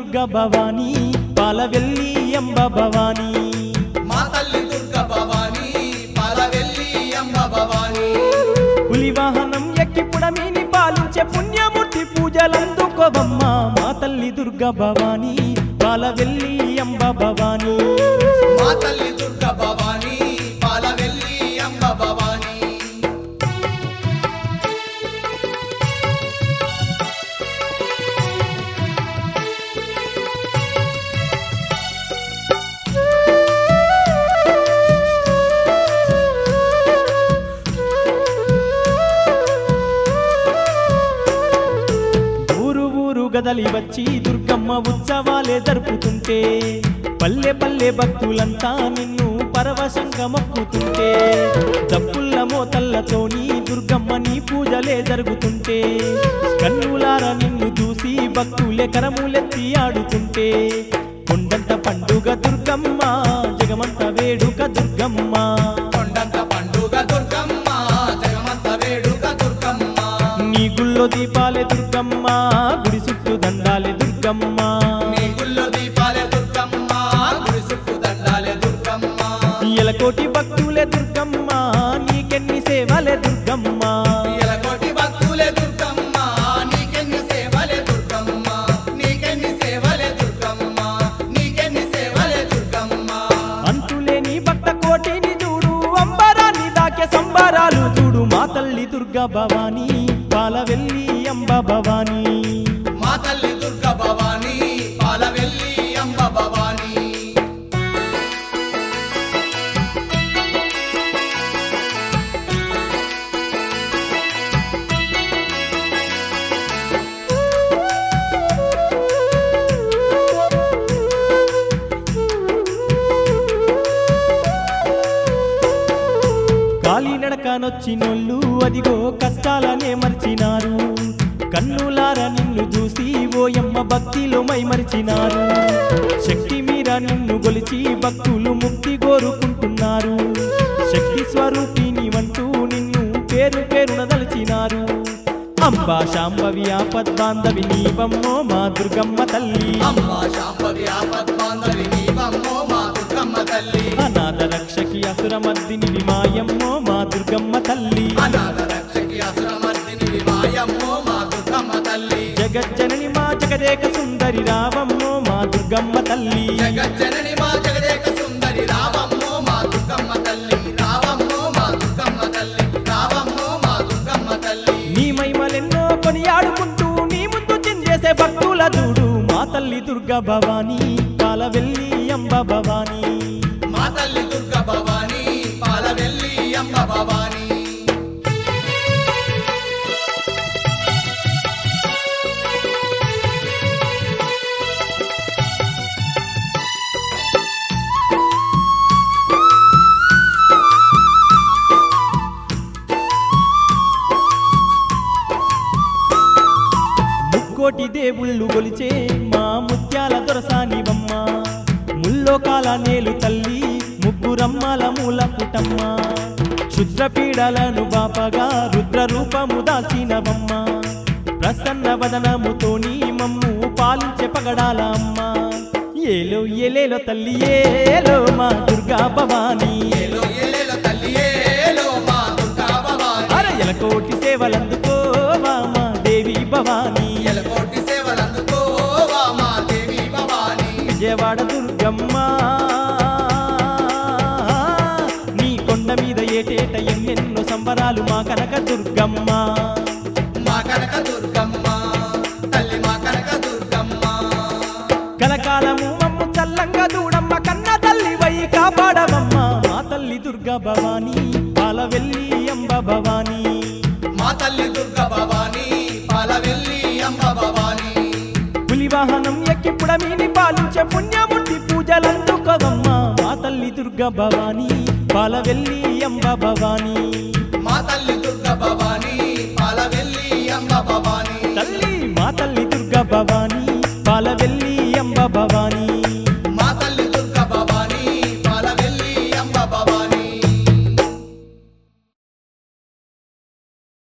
దుర్గా భవానీ పాలవెల్లి అంబ భవానీ మా తల్లి దుర్గ భవానీ పాలవెల్లి అంబ భవానీ పులి వాహనం ఎక్కి పుడమిని పాలించే పుణ్యమూర్తి పూజలందుకోవమ్మ మా తల్లి దుర్గా భవానీ పాలవెల్లి అంబ భవానీ మా తల్లి దుర్గ భవానీ పాలవెల్లి అంబ భవానీ ఊరు ఊరు గదలి వచ్చి దుర్గమ్మ ఉత్సవాలే జరుపుతుంటే పల్లె పల్లె భక్తులంతా నిన్ను పరవశంగా మొక్కుతుంటే దప్పుల్ల మోతల్లతోని దుర్గమ్మ నీ పూజలే జరుగుతుంటే కన్నులార నిన్ను చూసి భక్తులే కరములెత్తి ఆడుతుంటే కొండంత పండుగ దుర్గమ్మ జగమంత వేడుక దుర్గమ్మ కొండంత పండుగ దుర్గమ్మ జగమంత వేడుక దుర్గమ్మ నీ గుళ్ళో దీపాలే దుర్గమ్మ గుడి చుట్టూ దండాలే దుర్గమ్మ నీ గుళ్ళో దీపాలే దుర్గమ్మ గుడి చుట్టూ దండాలే దుర్గమ్మ ఎలకోటి భక్తులే దుర్గమ్మ నీకెన్ని సేవలే దుర్గమ్మ ఎలకోటి భక్తులే దుర్గమ్మ నీకెన్ని సేవలే దుర్గమ్మ నీకెన్ని సేవలే దుర్గమ్మ నీకెన్ని సేవలే దుర్గమ్మ అంతులేని భక్త కోటిని చూడు అంబరాన్ని దాకే సంబరాలు చూడు మా తల్లి దుర్గా భవానీ పాలవెల్లి అంబ భవానీ మా తల్లి దుర్గ భవానీ పాలవెల్లి అంబ భవానీ కాలినడకనొచ్చినోళ్ళు అదిగో కష్టాలనే మర్చినారు కన్నులార నిన్ను చూసి ఓయమ్మ భక్తిలో మై మరిచినారు శక్తి మీర నిన్ను గొలిచి భక్తులు ముక్తి కోరుకుంటున్నారు శక్తి స్వరూపిణి వంటూ నిన్ను పేరు పేరున దలిచినారు అంబా శాంభవి ఆపద్బాంధవి నీవమ్మో మా దుర్గమ్మ తల్లి అమ్మ శాంభవి ఆపద్బాంధవి నీవమ్మో మా దుర్గమ్మ తల్లి అనాథ రక్షకి అసురమర్దిని విమాయమ్మో మా దుర్గమ్మ తల్లి అనాథ రక్షకి అసురమర్దిని విమాయమ్మో మా దుర్గమ్మ తల్లి జగజ్జనని మా జగదేక సుందరి రావమ్మో మా దుర్గమ్మ తల్లి జగజ్జనని మా జగదేక సుందరి రావమ్మో మా దుర్గమ్మ తల్లి రావమ్మో మా దుర్గమ్మ తల్లి రావమ్మో మా దుర్గమ్మ తల్లి నీ మహిమలెన్నో కొనియాడుకుంటూ నీ ముందు చిందేసే భక్తుల చూడు మా తల్లి దుర్గా భవానీ పాలవెల్లి అంబ భవానీ మా తల్లి దుర్గ భవానీ పాలవెల్లి అంబ భవానీ ముక్కోటి దేవుళ్ళు గొలిచే మా ముత్యాల దొరసానివమ్మ ముల్లోకాల నేలు తల్లి ముగ్గురమ్మల మూల పుటమ్మ క్షుద్రపీడలను బాపగా రుద్ర రూపము దాచినవమ్మ ప్రసన్న వదనముతోని మమ్ము పాలించే పగడాల అమ్మ ఏలో ఏలేలో తల్లి ఏలో మా దుర్గా భవానీ ఏలో ఏలేలో తల్లి ఏలో మా దుర్గా భవానీ అర ఎలకోటి సేవలందుకోవా మా దేవి భవానీ ఎలకోటి సేవలందుకోవా మా దేవి భవానీ విజయవాడ దుర్గమ్మ నీ కొండ మీద ఏటేట ఎన్నెన్నో సంబరాలు మా కనక దుర్గమ్మ మా కనక దుర్గమ్మ తల్లి మా కనక దుర్గమ్మ కలకాలము మమ్ము చల్లంగా దూడమ్మ కన్న తల్లి వై కాపాడవమ్మ మా తల్లి దుర్గా భవానీ పాలవెల్లి అంబ భవానీ మా తల్లి దుర్గ భవానీ పాలవెల్లి అంబ భవానీ పులి వాహనం ఎక్కి పుడమిని పాలించే పుణ్యమూర్తి పూజలందుకోవమ్మ మా తల్లి దుర్గా భవానీ పాలవెల్లి అంబ భవానీ మా తల్లి దుర్గ భవానీ పాలవెల్లి అంబ భవానీ తల్లి మా తల్లి దుర్గా భవానీ